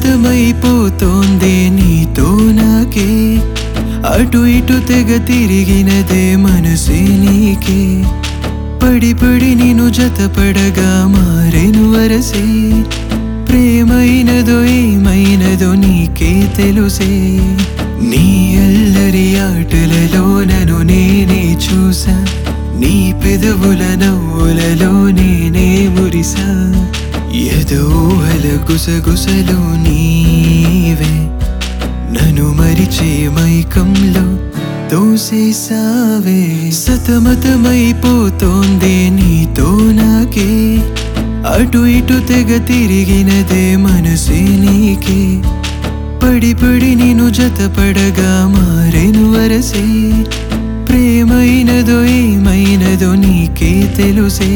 సతమతమైపోతోందే నీతో నాకే అటు ఇటు తెగ తిరిగినదే మనసే నీకే పడి పడి నేను జతపడగా మారెను వరసే ప్రేమైనదో ఏమైనదో నీకే తెలుసే నీ అల్లరి ఆటలలో నన్ను నేనే చూసా నీ పెదవుల నవ్వులలో నేనే మురిసా ఎదోహల గుసగుసలు నీవే నన్ను మరిచే మైకంలో తోసేసావే సతమతమైపోతోందే నీతో నాకే అటు ఇటు తెగ తిరిగినదే మనసే నీకే పడి పడి నేను జతపడగా మారెను వరసే ప్రేమైనదో ఏమైనదో నీకే తెలుసే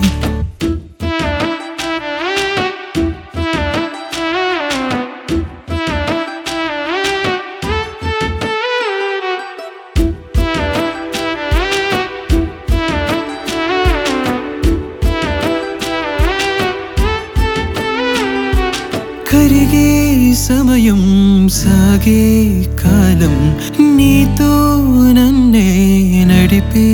కరిగే సమయం సాగే కాలం నీతో నన్నే నడిపే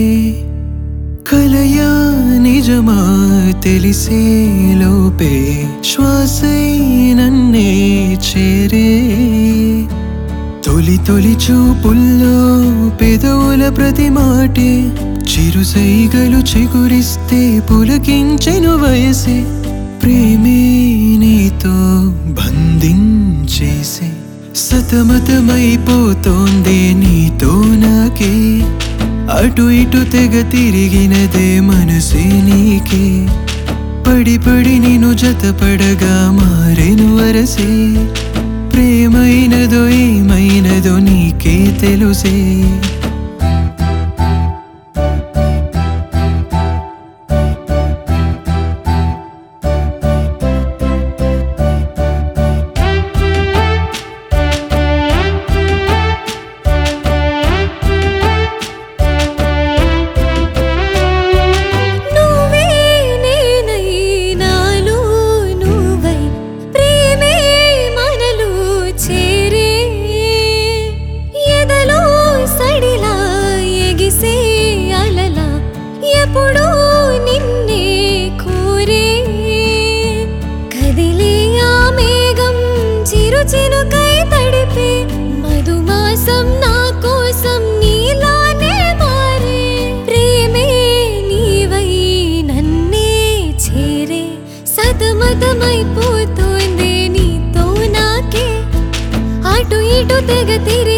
కలయా నిజమా తెలిసే లోపే శ్వాసై నన్నే చేరే తొలి తొలి చూపుల్లో పెదవుల ప్రతి మాటే చిరు సైగలు చిగురిస్తే పులకించెను వయసే ప్రేమే నీతో బంధించేసే సతమతమైపోతోందే నీతో నాకే అటు ఇటు తెగ తిరిగినదే మనసే నీకే పడి పడి నేను జతపడగా మారెను వరసే ప్రేమైనదో ఏమైనదో నీకే తెలుసే నువ్వే నేనై నాలో నువ్వై ప్రేమే మనలో చేరే ఎదలో సడిలా ఎగిసే అలలా ఎప్పుడూ నిన్నే కోరే కదిలే ఆ మేఘం చిరు చినుకై తడిపే మధుమాసం నా కోసం నీలానే మారే ప్రేమే నీవై నన్నే చేరే సతమతమైపోతోంది నీతో నాకే అటు ఇటు తెగ తిరిగి